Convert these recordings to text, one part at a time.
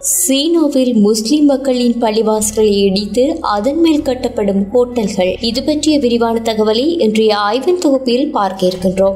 சீனாவில் முஸ்லிம் மக்களின் பள்ளிவாசல்களை இடித்து அதன் மேல் கட்டப்படும் ஹோட்டல்கள் இது பற்றிய விரிவான தகவலை இன்றைய ஆய்வின் தொகுப்பில் பார்க்க இருக்கின்றோம்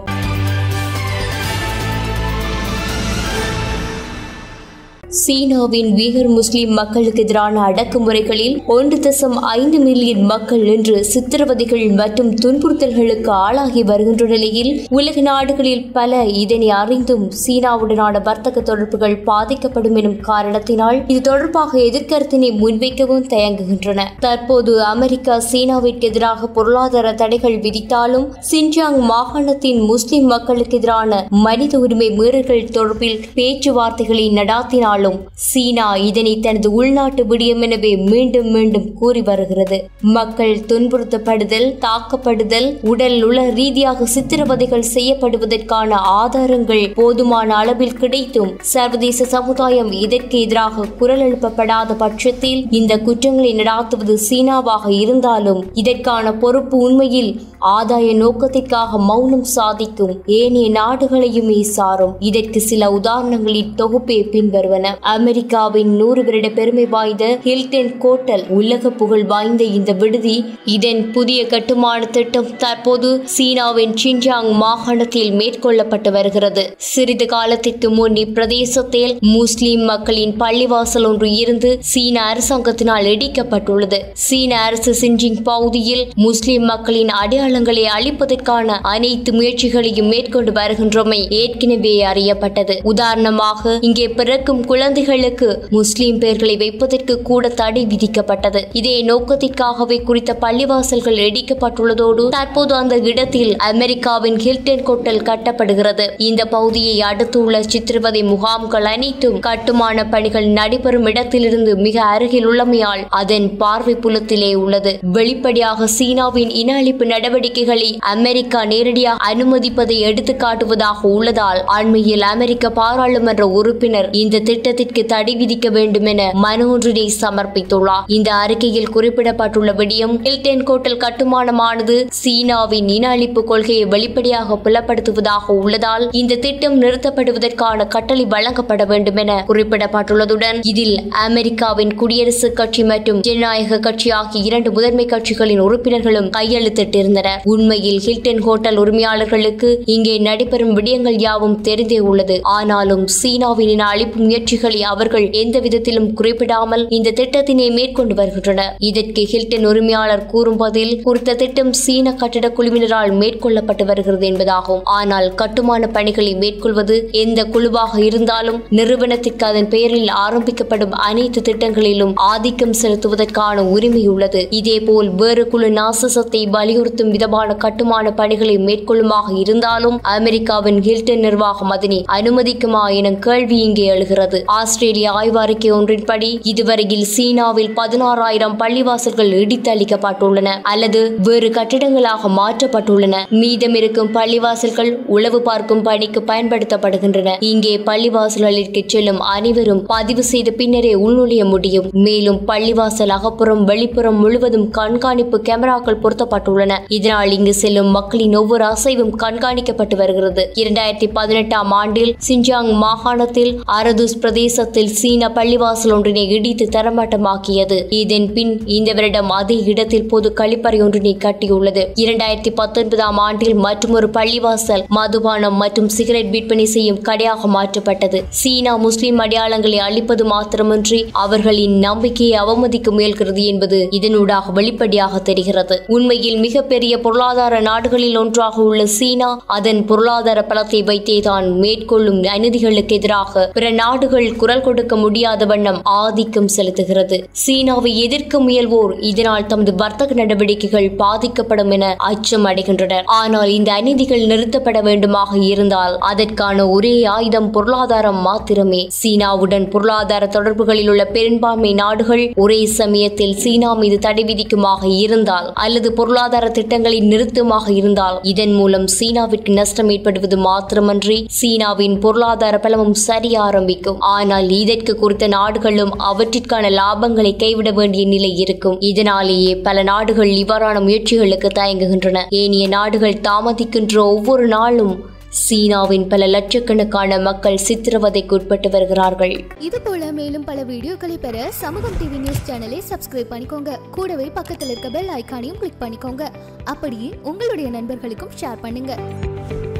சீனாவின் வீகர் முஸ்லிம் மக்களுக்கு எதிரான அடக்குமுறைகளில் ஒன்று தசம் ஐந்து மில்லியன் மக்கள் இன்று சித்திரவதைகள் மற்றும் துன்புறுத்தல்களுக்கு ஆளாகி வருகின்ற நிலையில் உலக நாடுகளில் பல இதனை அறிந்தும் சீனாவுடனான வர்த்தக தொடர்புகள் பாதிக்கப்படும் எனும் காரணத்தினால் இது தொடர்பாக எதிர்கருத்தினை முன்வைக்கவும் தயங்குகின்றன தற்போது அமெரிக்கா சீனாவிற்கு எதிராக பொருளாதார தடைகள் விதித்தாலும் சின்ஜாங் மாகாணத்தின் முஸ்லிம் மக்களுக்கு எதிரான மனித உரிமை மீறல்கள் தொடர்பில் பேச்சுவார்த்தைகளை நடாத்தினாலும் சீனா இதனை தனது உள்நாட்டு விடயம் எனவே மீண்டும் மீண்டும் கூறி வருகிறது மக்கள் துன்புறுத்தப்படுதல் தாக்கப்படுதல் உடல் உள ரீதியாக சித்திரவதைகள் செய்யப்படுவதற்கான ஆதாரங்கள் போதுமான அளவில் கிடைத்தும் சர்வதேச சமுதாயம் இதற்கு எதிராக குரல் எழுப்பப்படாத பட்சத்தில் இந்த குற்றங்களை நடாத்துவது சீனாவாக இருந்தாலும் இதற்கான பொறுப்பு உண்மையில் ஆதாய நோக்கத்திற்காக மௌனம் சாதிக்கும் ஏனைய நாடுகளையுமே சாரும் இதற்கு சில உதாரணங்களின் தொகுப்பே பின்வருவன அமெரிக்காவின் நூறு வருட பெருமை வாய்ந்த ஹில்டன் கோட்டல் உலக புகழ் வாய்ந்த இந்த விடுதி இதன் புதிய கட்டுமான திட்டம் தற்போது சீனாவின் சின்ஜாங் மாகாணத்தில் மேற்கொள்ளப்பட்டு வருகிறது சிறிது காலத்திற்கு முன் இப்பிரதேசத்தில் முஸ்லிம் மக்களின் பள்ளிவாசல் ஒன்று இருந்து சீன அரசாங்கத்தினால் இடிக்கப்பட்டுள்ளது சீன அரசு சின்ஜிங் பகுதியில் முஸ்லிம் மக்களின் அடையாளங்களை அழிப்பதற்கான அனைத்து முயற்சிகளையும் மேற்கொண்டு வருகின்றமை ஏற்கனவே அறியப்பட்டது உதாரணமாக இங்கே பிறக்கும் குழந்தைகளுக்கு முஸ்லிம் பெயர்களை வைப்பதற்கு கூட தடை விதிக்கப்பட்டது இதே நோக்கத்திற்காகவே குறித்த பள்ளிவாசல்கள் இடிக்கப்பட்டுள்ளதோடு தற்போது அந்த இடத்தில் அமெரிக்காவின் ஹில்டன் கொட்டல் கட்டப்படுகிறது இந்த பகுதியை அடுத்துள்ள சித்திரவதை முகாம்கள் அனைத்தும் கட்டுமான பணிகள் நடைபெறும் இடத்திலிருந்து மிக அருகில் உள்ளமையால் அதன் பார்வை புலத்திலே உள்ளது வெளிப்படையாக சீனாவின் இன அழிப்பு நடவடிக்கைகளை அமெரிக்கா நேரடியாக அனுமதிப்பதை எடுத்து காட்டுவதாக உள்ளதால் அண்மையில் அமெரிக்க பாராளுமன்ற உறுப்பினர் இந்த திட்டத்திற்கு தடை விதிக்க வேண்டும் என மனு ஒன்றினை சமர்ப்பித்துள்ளார் இந்த அறிக்கையில் குறிப்பிடப்பட்டுள்ள விடயம் ஹில்டன் கோட்டல் கட்டுமானமானது சீனாவின் இன அழிப்பு கொள்கையை வெளிப்படையாக புலப்படுத்துவதாக உள்ளதால் இந்த திட்டம் நிறுத்தப்படுவதற்கான கட்டளை வழங்கப்பட வேண்டும் என குறிப்பிடப்பட்டுள்ளதுடன் இதில் அமெரிக்காவின் குடியரசுக் கட்சி மற்றும் ஜனநாயக கட்சி ஆகிய இரண்டு முதன்மை கட்சிகளின் உறுப்பினர்களும் கையெழுத்திட்டிருந்தனர் உண்மையில் ஹில்டன் ஹோட்டல் உரிமையாளர்களுக்கு இங்கே நடைபெறும் விடயங்கள் யாவும் தெரிந்தே உள்ளது ஆனாலும் சீனாவின் இன அழிப்பு முயற்சிகளை அவர்கள் எந்த விதத்திலும் குறிப்பிடாமல் இந்த திட்டத்தினை மேற்கொண்டு வருகின்றனர் இதற்கு ஹில்டன் உரிமையாளர் கூறும் பதில் குறித்த திட்டம் சீன கட்டிட குழுவினரால் மேற்கொள்ளப்பட்டு வருகிறது என்பதாகும் ஆனால் கட்டுமான பணிகளை மேற்கொள்வது எந்த குழுவாக இருந்தாலும் நிறுவனத்திற்கு அதன் பெயரில் ஆரம்பிக்கப்படும் அனைத்து திட்டங்களிலும் ஆதிக்கம் செலுத்துவதற்கான உரிமை உள்ளது இதேபோல் வேறு குழு நாசசத்தை வலியுறுத்தும் விதமான கட்டுமான பணிகளை மேற்கொள்ளுமாக இருந்தாலும் அமெரிக்காவின் ஹில்டன் நிர்வாகம் அதனை அனுமதிக்குமா என கேள்வி இங்கே எழுகிறது ஆஸ்திரேலிய ஆய்வறிக்கை ஒன்றின்படி இதுவரையில் சீனாவில் பதினாறாயிரம் பள்ளிவாசல்கள் இடித்தளிக்கப்பட்டுள்ளன அல்லது வேறு கட்டிடங்களாக மாற்றப்பட்டுள்ளன மீதமிருக்கும் பள்ளிவாசல்கள் உளவு பார்க்கும் பணிக்கு பயன்படுத்தப்படுகின்றன இங்கே பள்ளிவாசல்களிற்கு செல்லும் அனைவரும் பதிவு செய்த பின்னரே உள்நுழைய முடியும் மேலும் பள்ளிவாசல் அகப்புறம் வெளிப்புறம் முழுவதும் கண்காணிப்பு கேமராக்கள் பொருத்தப்பட்டுள்ளன இதனால் இங்கு செல்லும் மக்களின் ஒவ்வொரு அசைவும் கண்காணிக்கப்பட்டு வருகிறது இரண்டாயிரத்தி பதினெட்டாம் ஆண்டில் சின்ஜாங் மாகாணத்தில் அரதுஸ் பிரதேசத்தில் சீன பள்ளிவாசல் ஒன்றினை இடித்து தரமட்டமாக்கியது இதன் பின் இந்த வருடம் அதே இடத்தில் பொது கழிப்பறை ஒன்றினை கட்டியுள்ளது இரண்டாயிரத்தி பத்தொன்பதாம் ஆண்டில் மற்றொரு பள்ளிவாசல் மதுபானம் மற்றும் சிகரெட் விற்பனை செய்யும் கடையாக மாற்றப்பட்டது சீனா முஸ்லிம் அடையாளங்களை அழிப்பது மாத்திரமின்றி அவர்களின் நம்பிக்கையை அவமதிக்க முயல்கிறது என்பது இதனூடாக வெளிப்படையாக தெரிகிறது உண்மையில் மிகப்பெரிய பொருளாதார நாடுகளில் ஒன்றாக உள்ள சீனா அதன் பொருளாதார பலத்தை வைத்தே தான் மேற்கொள்ளும் அநீதிகளுக்கு எதிராக பிற நாடுகள் குரல் கொடுக்க முடியாத வண்ணம் ஆதிக்கம் செலுத்துகிறது சீனாவை எதிர்க்க முயல்வோர் இதனால் தமது வர்த்தக நடவடிக்கைகள் பாதிக்கப்படும் என அச்சம் அடைகின்றனர் ஆனால் இந்த அநீதிகள் நிறுத்தப்பட வேண்டுமாக இருந்தால் அதற்கான ஒரே ஆயுதம் பொருளாதாரம் மாத்திரமே சீனாவுடன் பொருளாதார தொடர்புகளில் உள்ள பெரும்பான்மை நாடுகள் ஒரே சமயத்தில் சீனா மீது தடை விதிக்குமாக இருந்தால் அல்லது பொருளாதார திட்டங்களை நிறுத்துமாக இருந்தால் இதன் மூலம் சீனாவிற்கு நஷ்டம் ஏற்படுவது மாத்திரமன்றி சீனாவின் பொருளாதார பலமும் சரிய ஆரம்பிக்கும் ஆனால் இதற்கு குறித்த நாடுகளும் அவற்றிற்கான லாபங்களை கைவிட வேண்டிய நிலை இருக்கும் இதனாலேயே பல நாடுகள் இவ்வாறான முயற்சிகளுக்கு தயங்குகின்றன ஏனைய நாடுகள் தாமதிக்கின்ற ஒவ்வொரு நாளும் சீனாவின் பல லட்சக்கணக்கான மக்கள் சித்திரவதைக்குட்பட்டு வருகிறார்கள் இது போல மேலும் பல வீடியோக்களை பெற சமூகம் டிவி நியூஸ் சேனலை சப்ஸ்கிரைப் பண்ணிக்கோங்க கூடவே பக்கத்தில் இருக்க பெல் ஐகானையும் கிளிக் பண்ணிக்கோங்க அப்படியே உங்களுடைய நண்பர்களுக்கும் ஷேர் பண்ணுங்க